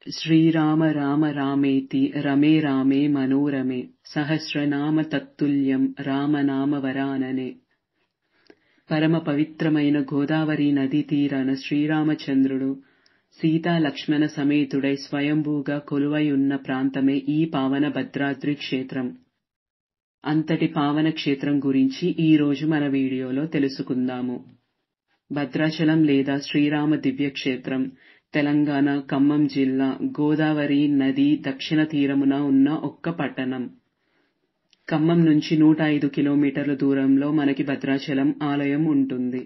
శ్రీరామ రామ రామేతి రమే రామే మనోరమే సహస్రనామ తత్తుల్యం రామనామ వరాననే పరమ పవిత్రమైన గోదావరి నదీ తీరాన శ్రీరామచంద్రుడు సీతా లక్ష్మణ సమేతుడై స్వయంభూగా కొలువై ఉన్న ప్రాంతమే ఈ పావన భద్రాద్రి క్షేత్రం అంతటి పావన క్షేత్రం గురించి ఈ రోజు మన వీడియోలో తెలుసుకుందాము భద్రాచలం లేదా శ్రీరామ దివ్యక్షేత్రం తెలంగాణ ఖమ్మం జిల్లా గోదావరి నది దక్షిణ తీరమున ఉన్న ఒక్క పట్టణం ఖమ్మం నుంచి నూట ఐదు కిలోమీటర్ల దూరంలో మనకి భద్రాచలం ఆలయం ఉంటుంది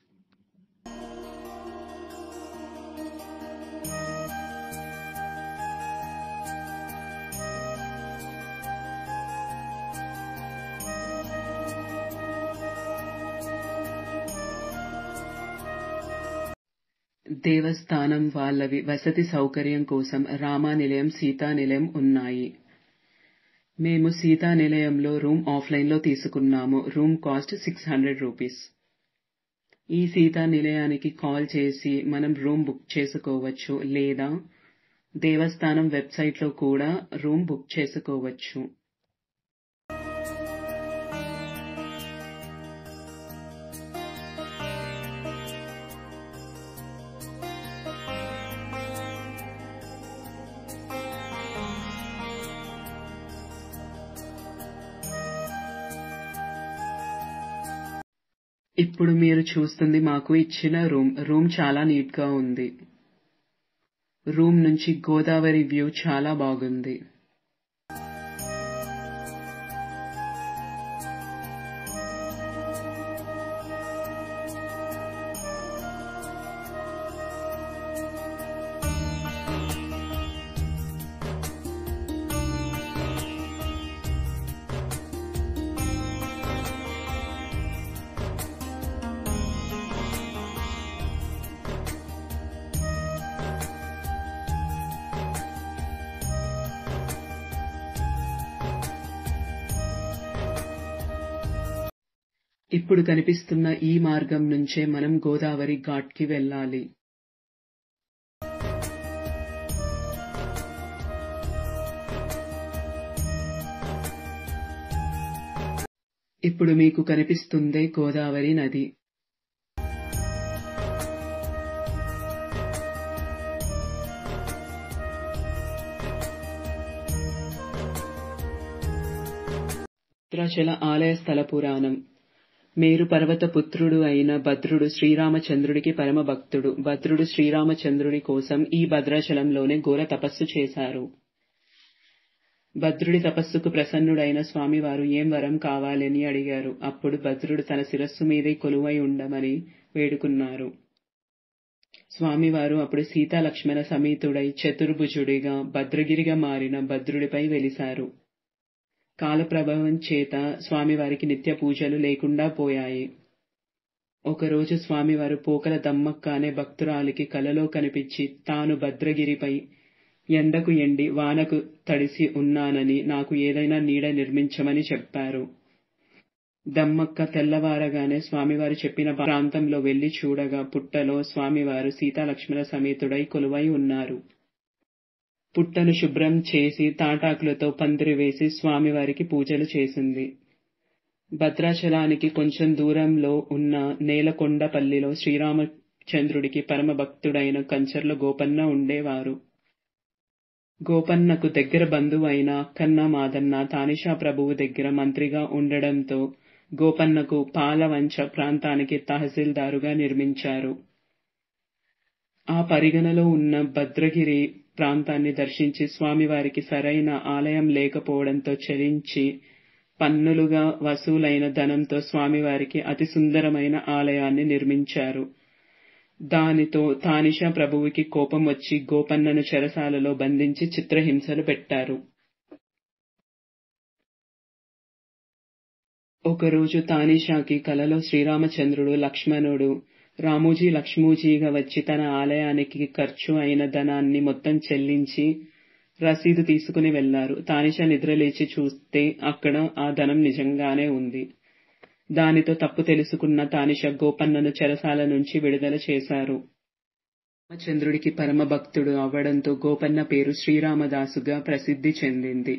దేవస్థానం వాళ్ళవి వసతి సౌకర్యం కోసం రామా నిలయం సీతా నిలయం ఉన్నాయి మేము సీతా నిలయంలో రూమ్ ఆఫ్లైన్లో తీసుకున్నాము room cost six hundred rupees ఈ సీతా నిలయానికి కాల్ చేసి మనం రూమ్ బుక్ చేసుకోవచ్చు లేదా దేవస్థానం వెబ్సైట్లో కూడా రూమ్ బుక్ చేసుకోవచ్చు ఇప్పుడు మీరు చూస్తుంది మాకు ఇచ్చిన రూమ్ రూమ్ చాలా నీట్ గా ఉంది రూమ్ నుంచి గోదావరి వ్యూ చాలా బాగుంది ఇప్పుడు కనిపిస్తున్న ఈ మార్గం నుంచే మనం గోదావరి ఘాట్ కి వెళ్ళాలి ఇప్పుడు మీకు కనిపిస్తుందే గోదావరి నది భద్రాచల ఆలయ స్థల పురాణం మేరు పర్వత పుత్రుడు అయిన భద్రుడు శ్రీరామచంద్రుడికి పరమ భక్తుడు భద్రుడు శ్రీరామచంద్రుడి కోసం ఈ భద్రాచలంలోనే ఘోర తపస్సు చేశారు భద్రుడి తపస్సుకు ప్రసన్నుడైన స్వామివారు ఏం వరం కావాలని అడిగారు అప్పుడు భద్రుడు తన శిరస్సు మీదే కొలువై ఉండమని వేడుకున్నారు స్వామివారు అప్పుడు సీతా లక్ష్మణ సమేతుడై చతుర్భుజుడిగా భద్రగిరిగా మారిన భద్రుడిపై వెలిశారు కాలప్రభావం చేత స్వామివారికి నిత్య పూజలు లేకుండా పోయాయి ఒకరోజు స్వామివారు పోకల దమ్మక్క అనే భక్తురాలికి కలలో కనిపించి తాను భద్రగిరిపై ఎండకు ఎండి వానకు తడిసి ఉన్నానని నాకు ఏదైనా నీడ నిర్మించమని చెప్పారు దమ్మక్క తెల్లవారగానే స్వామివారు చెప్పిన ప్రాంతంలో వెళ్లి చూడగా పుట్టలో స్వామివారు సీతాలక్ష్మణ సమేతుడై కొలువై ఉన్నారు పుట్టను శుభ్రం చేసి తాటాకులతో పందిరి వేసి స్వామివారికి పూజలు చేసింది భద్రాచలానికి కొంచెం దూరంలో ఉన్న నేలకొండపల్లిలో శ్రీరామచంద్రుడికి పరమ భక్తుడైన కంచర్ల గోపన్న ఉండేవారు గోపన్నకు దగ్గర బంధువు అయిన అక్కన్న మాదన్న తానిషా ప్రభువు దగ్గర మంత్రిగా ఉండడంతో గోపన్నకు పాలవంచ ప్రాంతానికి తహసీల్దారుగా నిర్మించారు ఆ పరిగణలో ఉన్న భద్రగిరి ప్రాంతాన్ని దర్శించి స్వామివారికి సరైన ఆలయం లేకపోవడంతో చలించి పన్నులుగా వసూలైన ధనంతో స్వామివారికి అతి సుందరమైన ఆలయాన్ని నిర్మించారు దానితో తానిషా ప్రభువుకి కోపం వచ్చి గోపన్నను చెరసాలలో బంధించి చిత్రహింసలు పెట్టారు ఒకరోజు తానిషాకి కలలో శ్రీరామచంద్రుడు లక్ష్మణుడు రామోజీ లక్ష్మూజీగా వచ్చి తన ఆలయానికి ఖర్చు అయిన ధనాన్ని మొత్తం చెల్లించి రసీదు తీసుకుని వెళ్లారు తానిషా నిద్రలేచి చూస్తే అక్కడ ఆ ధనం నిజంగానే ఉంది దానితో తప్పు తెలుసుకున్న తానిష గోపన్నను చెరసాల నుంచి విడుదల చేశారు రామచంద్రుడికి పరమ భక్తుడు అవ్వడంతో గోపన్న పేరు శ్రీరామదాసుగా ప్రసిద్ధి చెందింది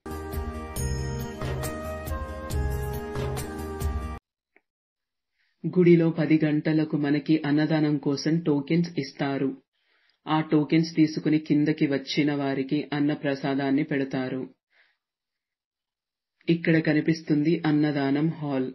గుడిలో పది గంటలకు మనకి అన్నదానం కోసం టోకెన్స్ ఇస్తారు ఆ టోకెన్స్ తీసుకుని కిందకి వచ్చిన వారికి అన్న ప్రసాదాన్ని పెడతారు ఇక్కడ కనిపిస్తుంది అన్నదానం హాల్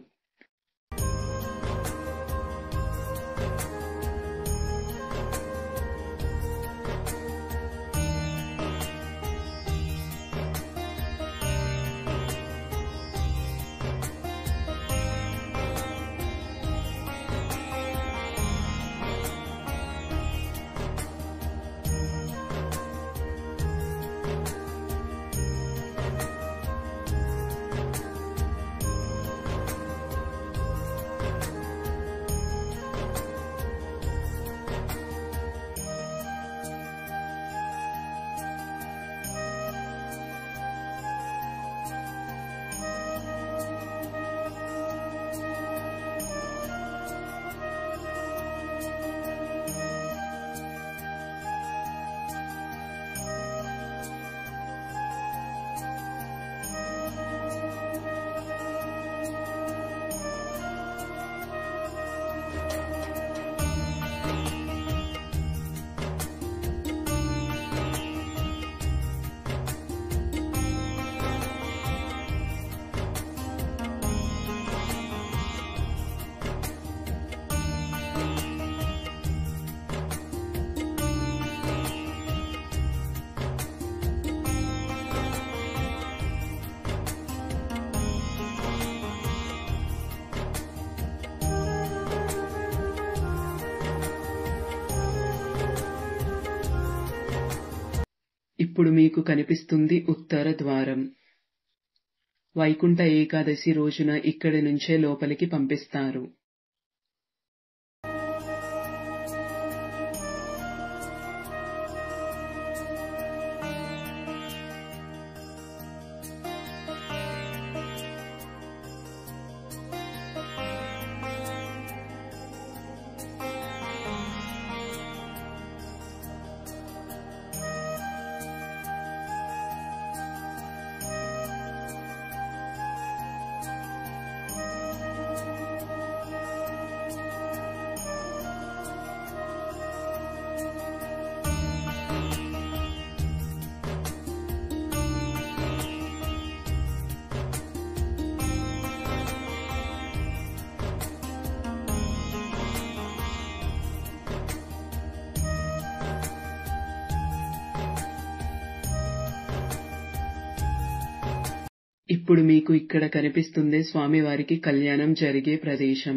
ఇప్పుడు మీకు కనిపిస్తుంది ఉత్తర ద్వారం వైకుంఠ ఏకాదశి రోజున ఇక్కడి నుంచే లోపలికి పంపిస్తారు ఇప్పుడు మీకు ఇక్కడ కనిపిస్తుంది స్వామివారికి కళ్యాణం జరిగే ప్రదేశం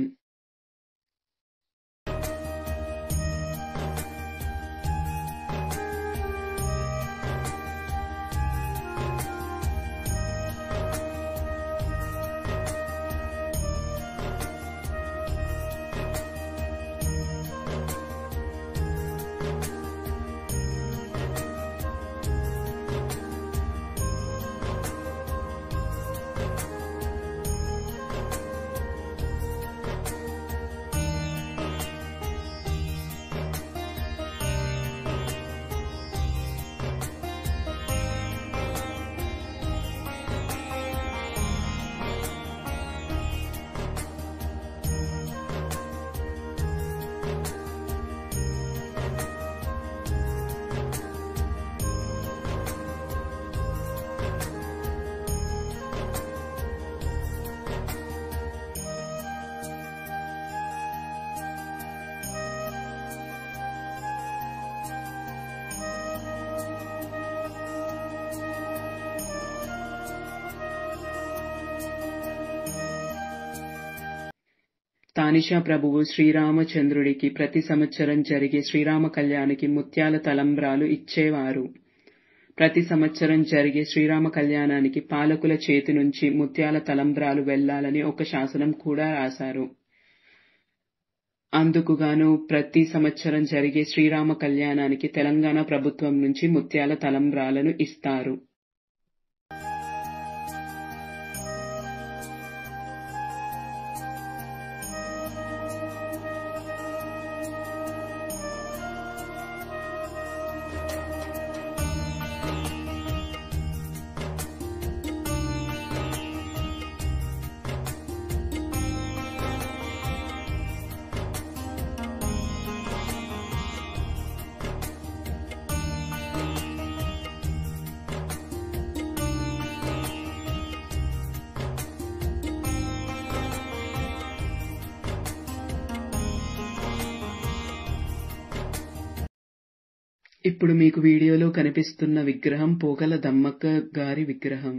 తానిషా ప్రభువు శ్రీరామచంద్రుడికి ప్రతి సంవత్సరం జరిగే శ్రీరామ కళ్యాణికి ముత్యాల తలంబ్రాలు ఇచ్చేవారు ప్రతి సంవత్సరం జరిగే శ్రీరామ కళ్యాణానికి పాలకుల చేతి నుంచి ముత్యాల తలంబ్రాలు వెళ్లాలని ఒక శాసనం కూడా రాశారు అందుకుగాను ప్రతి సంవత్సరం జరిగే శ్రీరామ కళ్యాణానికి తెలంగాణ ప్రభుత్వం నుంచి ముత్యాల తలంబ్రాలను ఇస్తారు ఇప్పుడు మీకు వీడియోలో కనిపిస్తున్న విగ్రహం పోకల దమ్మక్క గారి విగ్రహం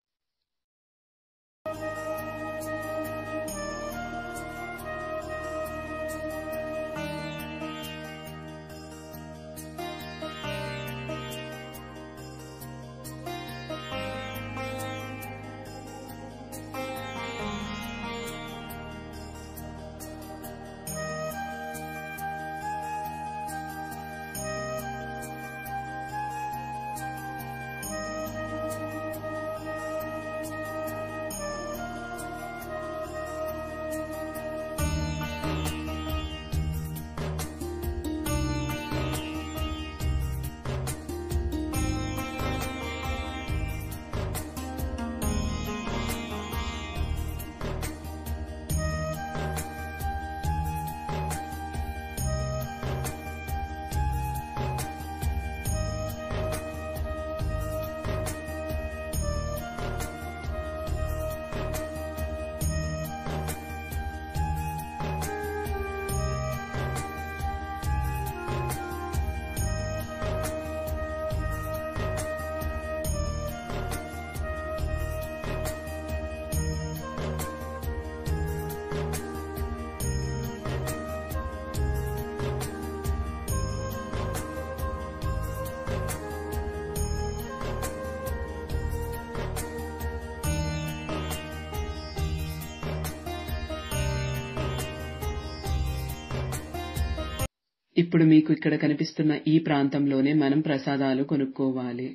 ఇప్పుడు మీకు ఇక్కడ కనిపిస్తున్న ఈ ప్రాంతంలోనే మనం ప్రసాదాలు కొనుక్కోవాలి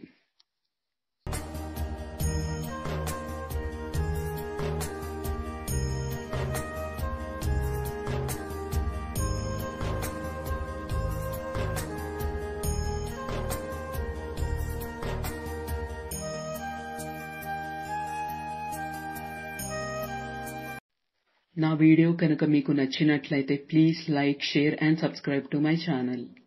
నా వీడియో కనుక మీకు నచ్చినట్లయితే please like share and subscribe to my channel